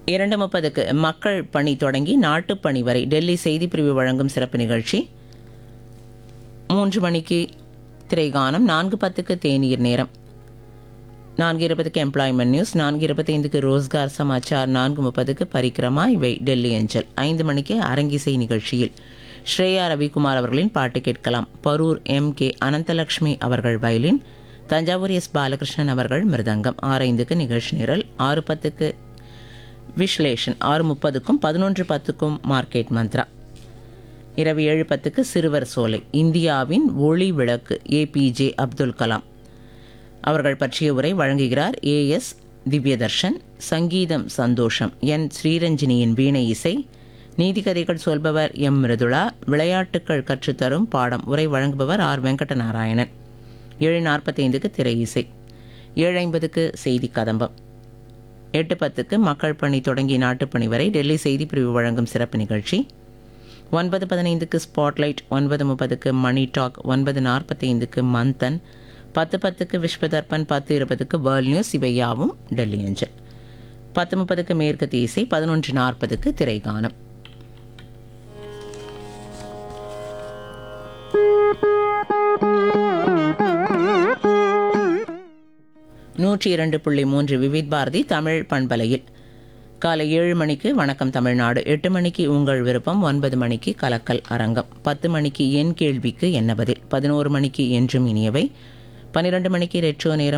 இரண்டு முப்பதுக்கு மக்கள் பணி தொடங்கி நாட்டுப் பணி வரை டெல்லி செய்திப் பிரிவு வழங்கும் சிறப்பு நிகழ்ச்சி மூன்று மணிக்கு திரைகானம் நான்கு பத்துக்கு தேநீர் நேரம் நான்கு இருபதுக்கு எம்ப்ளாய்மெண்ட் நியூஸ் நான்கு இருபத்தைந்துக்கு ரோஸ்கார் சமாச்சார் நான்கு முப்பதுக்கு பரிக்கிரமா இவை டெல்லி அஞ்சல் ஐந்து மணிக்கு அரங்கிசை நிகழ்ச்சியில் ஸ்ரேயா ரவிக்குமார் அவர்களின் பாட்டு கேட்கலாம் பரூர் எம் கே அனந்தலட்சுமி அவர்கள் வயலின் தஞ்சாவூர் எஸ் பாலகிருஷ்ணன் அவர்கள் மிருதங்கம் ஆறு ஐந்துக்கு நிகழ்ச்சி நிரல் ஆறு பத்துக்கு விஸ்லேஷன் ஆறு முப்பதுக்கும் பதினொன்று பத்துக்கும் மார்க்கெட் மந்த்ரா இரவு ஏழு பத்துக்கு சிறுவர் சோலை இந்தியாவின் ஒளி விளக்கு ஏபிஜே அப்துல் கலாம் அவர்கள் பற்றிய உரை வழங்குகிறார் ஏஎஸ் திவ்யதர்ஷன் சங்கீதம் சந்தோஷம் என் ஸ்ரீரஞ்சினியின் வீணை இசை நீதிக்கதைகள் சொல்பவர் எம் மிருதுளா விளையாட்டுக்கள் கற்றுத்தரும் பாடம் உரை வழங்குபவர் ஆர் வெங்கடநாராயணன் ஏழு நாற்பத்தைந்துக்கு திரை இசை ஏழு ஐம்பதுக்கு செய்தி கதம்பம் எட்டு பத்துக்கு மக்கள் பணி தொடங்கி நாட்டுப்பணி வரை டெல்லி செய்திப் பிரிவு வழங்கும் சிறப்பு நிகழ்ச்சி ஒன்பது பதினைந்துக்கு ஸ்பாட்லைட் ஒன்பது முப்பதுக்கு மணி டாக் ஒன்பது நாற்பத்தைந்துக்கு மந்தன் பத்து பத்துக்கு விஸ்வதர்பன் பத்து இருபதுக்கு வேர்ல்ட் நியூஸ் இவை யாவும் டெல்லி அஞ்சல் பத்து முப்பதுக்கு மேற்கு தீசை பதினொன்று நாற்பதுக்கு திரைகானம் நூற்றி இரண்டு புள்ளி மூன்று விவித் பாரதி தமிழ் பண்பலையில் காலை ஏழு மணிக்கு வணக்கம் தமிழ்நாடு எட்டு மணிக்கு உங்கள் விருப்பம் ஒன்பது மணிக்கு கலக்கல் அரங்கம் பத்து மணிக்கு என் கேள்விக்கு என்ன பதில் பதினோரு மணிக்கு என்றும் இனியவை பன்னிரண்டு மணிக்கு ரெட்ரோ நேரம்